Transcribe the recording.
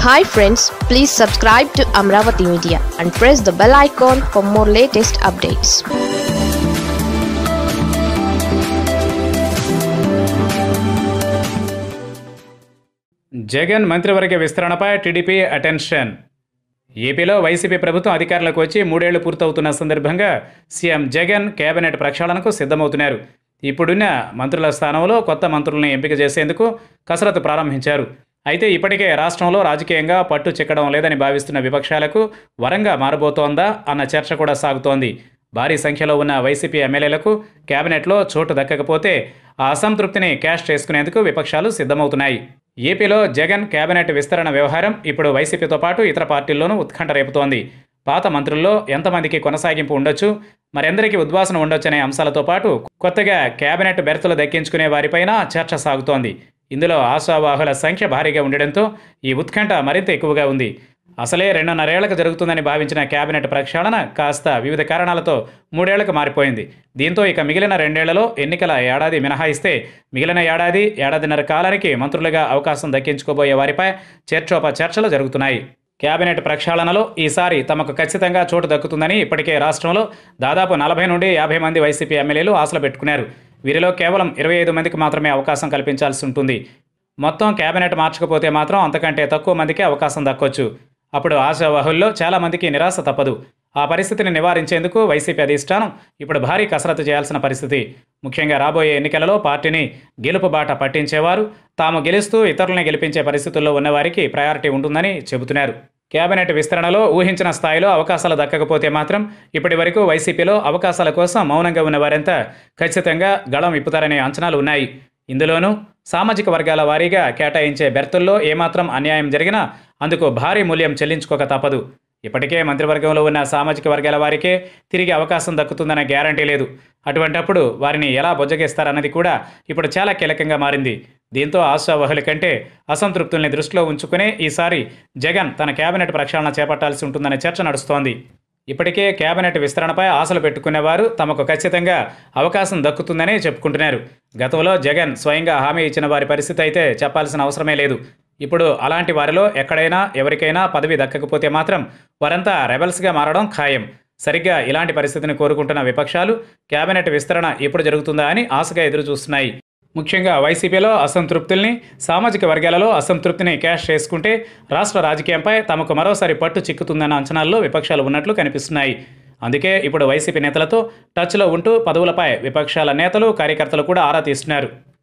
hi friends please subscribe to Amaravati media and press the bell icon for more latest updates Jagan మంత్రివర్గ విస్తరణపై TDP attention ఏపీలో YCP ప్రభుత్వం అధికారంలోకి వచ్చి మూడేళ్లు పూర్తవుతున్న సందర్భంగా సీఎం జగన్ కేబినెట్ ప్రక్షాళనకు సిద్ధమవుతున్నారు ఇప్పుడున్న మంత్రుల స్థానంలో కొత్త మంత్రులను ఎంపిక చేసేందుకు కసరత్తు ప్రారంభించారు అయితే ఇప్పటికే రాష్ట్రంలో రాజకీయంగా పట్టు చిక్కడం లేదని భావిస్తున్న విపక్షాలకు వరంగా మారబోతోందా అన్న చర్చ కూడా సాగుతోంది భారీ సంఖ్యలో ఉన్న వైసీపీ ఎమ్మెల్యేలకు కేబినెట్లో చోటు దక్కకపోతే ఆ అసంతృప్తిని క్యాష్ చేసుకునేందుకు విపక్షాలు సిద్ధమవుతున్నాయి ఏపీలో జగన్ కేబినెట్ విస్తరణ వ్యవహారం ఇప్పుడు వైసీపీతో పాటు ఇతర పార్టీల్లోనూ ఉత్కంఠ రేపుతోంది పాత మంత్రుల్లో ఎంతమందికి కొనసాగింపు ఉండొచ్చు మరెందరికీ ఉద్వాసన ఉండొచ్చనే అంశాలతో పాటు కొత్తగా కేబినెట్ బెర్తులు దక్కించుకునే వారిపైన చర్చ సాగుతోంది ఇందులో ఆశావాహుల సంఖ్య భారీగా ఉండడంతో ఈ ఉత్కంఠ మరింత ఎక్కువగా ఉంది అసలే రెండున్నరేళ్లకు జరుగుతుందని భావించిన కేబినెట్ ప్రక్షాళన కాస్త వివిధ కారణాలతో మూడేళ్లకు మారిపోయింది దీంతో ఇక మిగిలిన రెండేళ్లలో ఎన్నికల ఏడాది మినహాయిస్తే మిగిలిన ఏడాది ఏడాదిన్నర కాలానికి మంత్రులుగా అవకాశం దక్కించుకోబోయే వారిపై చర్చోపచర్చలు జరుగుతున్నాయి కేబినెట్ ప్రక్షాళనలో ఈసారి తమకు ఖచ్చితంగా చోటు దక్కుతుందని ఇప్పటికే రాష్ట్రంలో దాదాపు నలభై నుండి యాభై మంది వైసీపీ ఎమ్మెల్యేలు ఆశలు పెట్టుకున్నారు వీరిలో కేవలం ఇరవై ఐదు మందికి మాత్రమే అవకాశం కల్పించాల్సి ఉంటుంది మొత్తం కేబినెట్ మార్చకపోతే మాత్రం అంతకంటే తక్కువ మందికి అవకాశం దక్కొచ్చు అప్పుడు ఆశావాహుల్లో చాలామందికి నిరాశ తప్పదు ఆ పరిస్థితిని నివారించేందుకు వైసీపీ అధిష్టానం ఇప్పుడు భారీ కసరత్తు చేయాల్సిన పరిస్థితి ముఖ్యంగా రాబోయే ఎన్నికలలో పార్టీని గెలుపు బాట పట్టించేవారు తాము గెలుస్తూ ఇతరులని గెలిపించే పరిస్థితుల్లో ఉన్నవారికి ప్రయారిటీ ఉంటుందని చెబుతున్నారు కేబినెట్ విస్తరణలో ఊహించిన స్థాయిలో అవకాశాలు దక్కకపోతే మాత్రం ఇప్పటి వరకు వైసీపీలో అవకాశాల కోసం మౌనంగా ఉన్న వారంతా ఖచ్చితంగా గళం విప్పుతారనే అంచనాలు ఉన్నాయి ఇందులోనూ సామాజిక వర్గాల వారీగా కేటాయించే బెర్తుల్లో ఏమాత్రం అన్యాయం జరిగినా అందుకు భారీ మూల్యం చెల్లించుకోక తప్పదు ఇప్పటికే మంత్రివర్గంలో ఉన్న సామాజిక వర్గాల వారికే తిరిగి అవకాశం దక్కుతుందన్న గ్యారంటీ లేదు అటువంటప్పుడు వారిని ఎలా బుజ్జగిస్తారన్నది కూడా ఇప్పుడు చాలా కీలకంగా మారింది దీంతో ఆశావహుల కంటే అసంతృప్తుల్ని దృష్టిలో ఉంచుకునే ఈసారి జగన్ తన కేబినెట్ ప్రక్షాళన చేపట్టాల్సి ఉంటుందనే చర్చ నడుస్తోంది ఇప్పటికే కేబినెట్ విస్తరణపై ఆశలు పెట్టుకునేవారు తమకు ఖచ్చితంగా అవకాశం దక్కుతుందని చెప్పుకుంటున్నారు గతంలో జగన్ స్వయంగా హామీ ఇచ్చిన వారి పరిస్థితి అయితే చెప్పాల్సిన అవసరమే లేదు ఇప్పుడు అలాంటి వారిలో ఎక్కడైనా ఎవరికైనా పదవి దక్కకపోతే మాత్రం వారంతా రెబల్స్గా మారడం ఖాయం సరిగ్గా ఇలాంటి పరిస్థితిని కోరుకుంటున్న విపక్షాలు కేబినెట్ విస్తరణ ఎప్పుడు జరుగుతుందా అని ఆశగా ఎదురుచూస్తున్నాయి ముఖ్యంగా వైసీపీలో అసంతృప్తుల్ని సామాజిక వర్గాలలో అసంతృప్తిని క్యాష్ చేసుకుంటే రాష్ట్ర రాజకీయంపై తమకు మరోసారి పట్టు చిక్కుతుందన్న అంచనాల్లో విపక్షాలు ఉన్నట్లు కనిపిస్తున్నాయి అందుకే ఇప్పుడు వైసీపీ నేతలతో టచ్లో ఉంటూ పదవులపై విపక్షాల నేతలు కార్యకర్తలు కూడా ఆరా తీస్తున్నారు